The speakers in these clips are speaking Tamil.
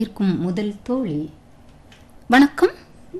இருக்கும் முதல் தோழி வணக்கம்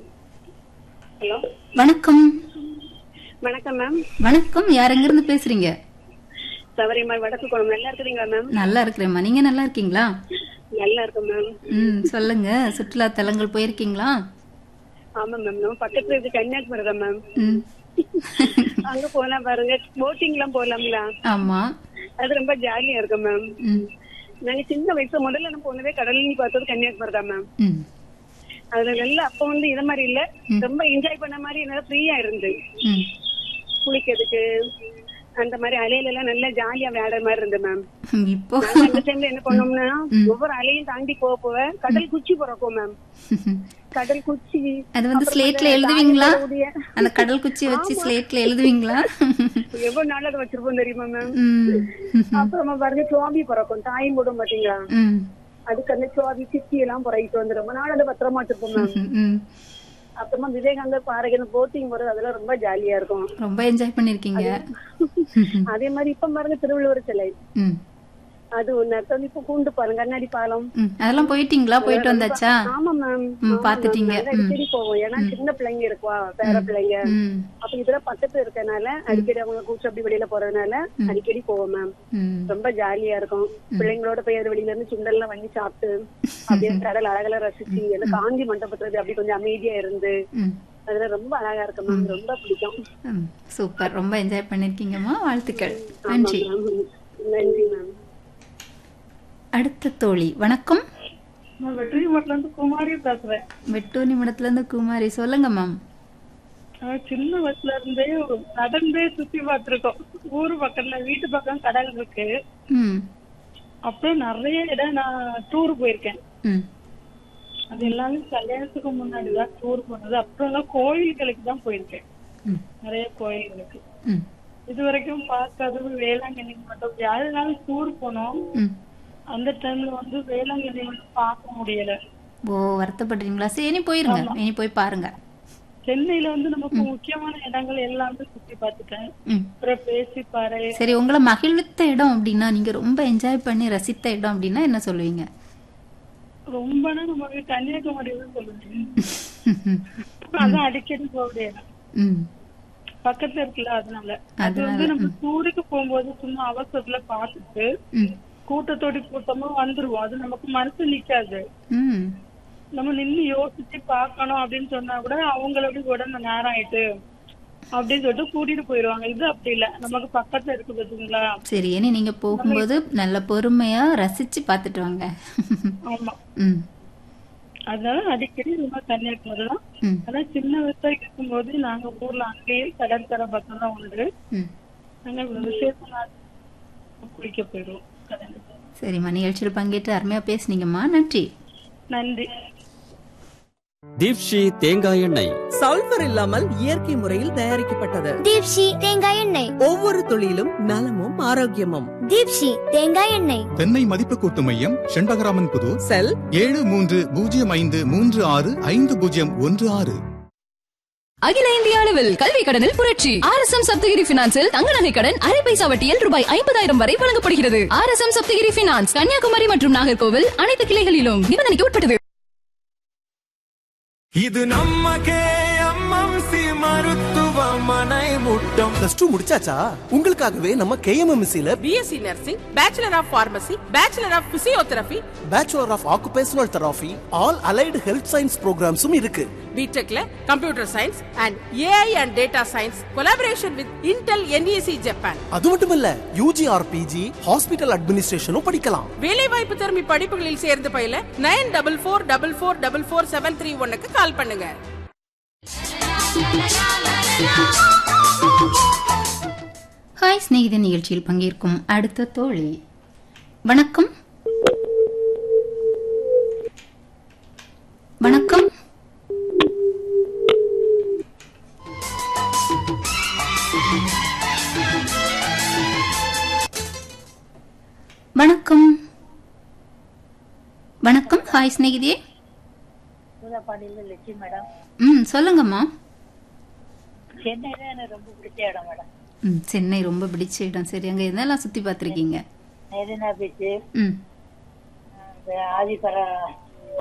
ஹலோ வணக்கம் வணக்கம் மேம் வணக்கம் யார் எங்கிருந்து பேசுறீங்க சபரிமால் வடக்கு குளம் நல்லா இருக்கிறீங்களா மேம் நல்லா இருக்கிறேம்மா நீங்க நல்லா இருக்கீங்களா நல்லா இருக்கும் மேம் ம் சொல்லுங்க சுற்றுலா தலங்கள் போயிருக்கீங்களா ஆமா மேம் நம்ம பக்கத்துல இருக்கு கன்னியாகுமரி தான் மேம் ம் அங்க போனா பாருங்க போட்டிங் எல்லாம் போலாங்களா ஆமா அது ரொம்ப ஜாலியா இருக்கும் மேம் ம் நாங்க சின்ன வயசுல முதல்ல நம்ம போனதே கடல்னு பார்த்தது கன்னியாகுமரி தான் மேம் ம் அதுல நல்லா அப்ப வந்து இத மாதிரி இல்ல ரொம்ப என்ஜாய் பண்ண மாதிரி நல்லா ஃப்ரீயா இருந்து ம் குளிக்கிறதுக்கு அந்த மாதிரி அலையில எல்லாம் நல்லா ஜாலியா விளையாடுற மாதிரி இருந்து மேம் ம், இப்போ நாங்க அந்த டைம்ல என்ன பண்ணோம்னா ஒவ்வொரு அலையும் தாண்டி போக போக கடல் குச்சி பிறக்கும் மேம் கடல் குச்சி அது வந்து அப்புறம் ஸ்லேட்ல வந்து எழுதுவீங்களா தாயத்தோடைய- அந்த கடல் குச்சியை வச்சு ஸ்லேட்ல எழுதுவீங்களா எவ்வளவு நாள் அதை வச்சிருப்போம் தெரியுமா மேம் ம் அப்புறமா பாருங்க சுவாமி பிறக்கும் தாயும் போடும் பாத்தீங்களா ம் அதுக்கு அந்த சுவாமி சித்தி எல்லாம் பிறகிட்டு வந்து ரொம்ப நாள் அதை பத்திரமா வச்சிருப்போம் மேம் ம், ம் அப்புறமா விவேகானந்தர் பாறைக்கு போட்டிங் போறது அதெல்லாம் ரொம்ப ஜாலியா இருக்கும் ரொம்ப என்ஜாய் பண்ணிருக்கீங்க அதே மாதிரி இப்ப பாருங்க திருவள்ளுவர் சிலை ம் அது ஒண்ணு அடுத்தது இப்ப கூண்டு பாருங்க கண்ணாடி பாலம் ம் அதெல்லாம் போயிட்டீங்களா போயிட்டு வந்தாச்சா ஆமா மேம் ம், பாத்துட்டீங்க. அடிக்கடி போவோம் ஏன்னா சின்ன பிள்ளைங்க இருக்குவா பேர பிள்ளைங்க ம் அப்ப இதெல்லாம் பக்கத்துல இருக்கனால அடிக்கடி அவங்க கூச்சு அப்படி வெளியில போறதுனால அடிக்கடி போவோம் மேம் ம் ரொம்ப ஜாலியா இருக்கும் பிள்ளைங்களோட போய் அது வெளியில இருந்து சுண்டல்லாம் வாங்கி சாப்பிட்டு அப்படியே கடல் அழகெல்லாம் ரசிச்சு அந்த காஞ்சி மண்டபத்துல அப்படி கொஞ்சம் அமைதியா இருந்து ம் அதுல ரொம்ப அழகா இருக்கும் மேம் ரொம்ப பிடிக்கும் ம், சூப்பர் ரொம்ப என்ஜாய் பண்ணிருக்கீங்கம்மா வாழ்த்துக்கள் நன்றி மேம். நன்றி மேம் அடுத்த தோழி வணக்கம் நான் வெற்றிமட்டில இருந்து குமாரி பேசுறேன் வெட்டூர் நிமிடத்துல இருந்து குமாரி சொல்லுங்க மேம் நான் சின்ன வயசுல இருந்தே நடந்தே சுத்தி பார்த்திருக்கோம் ஊரு பக்கத்துல வீட்டு பக்கம் கடல் இருக்கு ம் அப்படியே நிறைய இடம் நான் டூர் போயிருக்கேன் ம் அது எல்லாமே கல்யாணத்துக்கு முன்னாடி தான் டூர் போனது அப்புறம் எல்லாம் கோயில்களுக்கு தான் போயிருக்கேன் ம் நிறைய கோயில்களுக்கு ம் இது வரைக்கும் பார்க்காதது வேளாங்கண்ணி மட்டும் யாருனாலும் டூர் போனோம் ம் அந்த டைம்ல வந்து வேளாங்கண்ணி வந்து பார்க்க முடியல ஓ வருத்தப்படுறீங்களா சரி இனி போயிருங்க இனி போய் பாருங்க சென்னையில வந்து நமக்கு முக்கியமான இடங்கள் எல்லாமே சுத்தி பார்த்துட்டேன் ம் அப்புறம் பேசிப்பாறை சரி உங்களை மகிழ்வித்த இடம் அப்படின்னா நீங்க ரொம்ப என்ஜாய் பண்ணி ரசித்த இடம் அப்படின்னா என்ன சொல்லுவீங்க ரொம்பனா நமக்கு கன்னியாகுமரி தான் சொல்லுவேன் அதான் அடிக்கடி போகுது ம் பக்கத்துல இருக்குல்ல அதனால அது வந்து நம்ம டூருக்கு போகும்போது சும்மா அவசரத்துல பார்த்துட்டு ம் கூட்டத்தோடி கூட்டமா வந்துருவோம் அது நமக்கு மனசு நிக்காது ம் நம்ம நின்னு யோசிச்சு பார்க்கணும் அப்படின்னு சொன்னா கூட அவங்களோட உடம்பு நேரம் ஆயிட்டு அப்படின்னு சொல்லிட்டு கூட்டிட்டு போயிருவாங்க இது அப்படி இல்ல நமக்கு பக்கத்துல இருக்கு பாத்தீங்களா சரி இனி நீங்க போகும்போது நல்ல பொறுமையா ரசிச்சு பார்த்துட்டு வாங்க ஆமா ம் அதனால அடிக்கடி ரொம்ப கன்னியாகுமரி தான் ம் ஆனா சின்ன வயசா இருக்கும்போது நாங்க ஊர்ல அங்கேயே கடற்கரை பக்கம் தான் உண்டு ம் நாங்க விசேஷ நாள் குளிக்க போயிடுவோம் கடலுக்கு. சரிம்மா நிகழ்ச்சியில் பங்கேற்று அருமையா பேசுனீங்கம்மா நன்றி நன்றி தீப்ஷி தேங்காய் எண்ணெய் சல்பர் இல்லாமல் இயற்கை முறையில் தயாரிக்கப்பட்டது தீப்ஷி தேங்காய் எண்ணெய் ஒவ்வொரு துளியிலும் நலமும் ஆரோக்கியமும் தீப்ஷி தேங்காய் எண்ணெய் தென்னை மதிப்பு கூட்டு மையம் செண்பகராமன் புதூர் செல் ஏழு மூன்று பூஜ்ஜியம் ஐந்து மூன்று ஆறு ஐந்து பூஜ்ஜியம் ஒன்று ஆறு அகில இந்திய அளவில் கல்வி கடனில் புரட்சி ஆர் எஸ் எம் சப்தகிரி பினான்சில் தங்க நகை கடன் அரை பைசா வட்டியில் ரூபாய் ஐம்பதாயிரம் வரை வழங்கப்படுகிறது R S M Sapthagiri finance Kanniyakumari மற்றும் நாகர்கோவில் அனைத்து கிளைகளிலும் நிபந்தனைக்கு உட்பட்டது இது நம்ம கேஎம்எம்சி மருத்துவமனை முட்டம் பிளஸ் டூ முடிச்சாச்சா உங்களுக்காகவே நம்ம கேஎம்எம்சில BSc nursing bachelor of pharmacy bachelor of physiotherapy bachelor of occupational therapy all allied health science ப்ரோக்ராம்ஸும் இருக்கு பிடெக்ல computer science and AI and data science collaboration with Intel NEC Japan அது மட்டும் இல்ல யூஜி ஆர் பிஜி ஹாஸ்பிட்டல் அட்மினிஸ்ட்ரேஷனும் படிக்கலாம் வேலைவாய்ப்பு திறமை படிப்புகளில் சேர்ந்து பயில nine double four double four double four seven three ஒன்னுக்கு கால் பண்ணுங்க ஹாய் சிநேகித நிகழ்ச்சியில் பங்கேற்கும் அடுத்த தோழி வணக்கம் வணக்கம் வணக்கம் வணக்கம் ஹாய் சிநேகிதியே சூதாப்பாடியில லட்சுமி மேடம் ம் சொல்லுங்கம்மா சென்னையில எனக்கு ரொம்ப பிடிச்ச இடம் மேடம் ம் சென்னை ரொம்ப பிடிச்ச இடம் சரி அங்க என்னெல்லாம் சுத்தி பார்த்திருக்கீங்க மெரினா பீச்சு ம் இந்த ஆதிபரா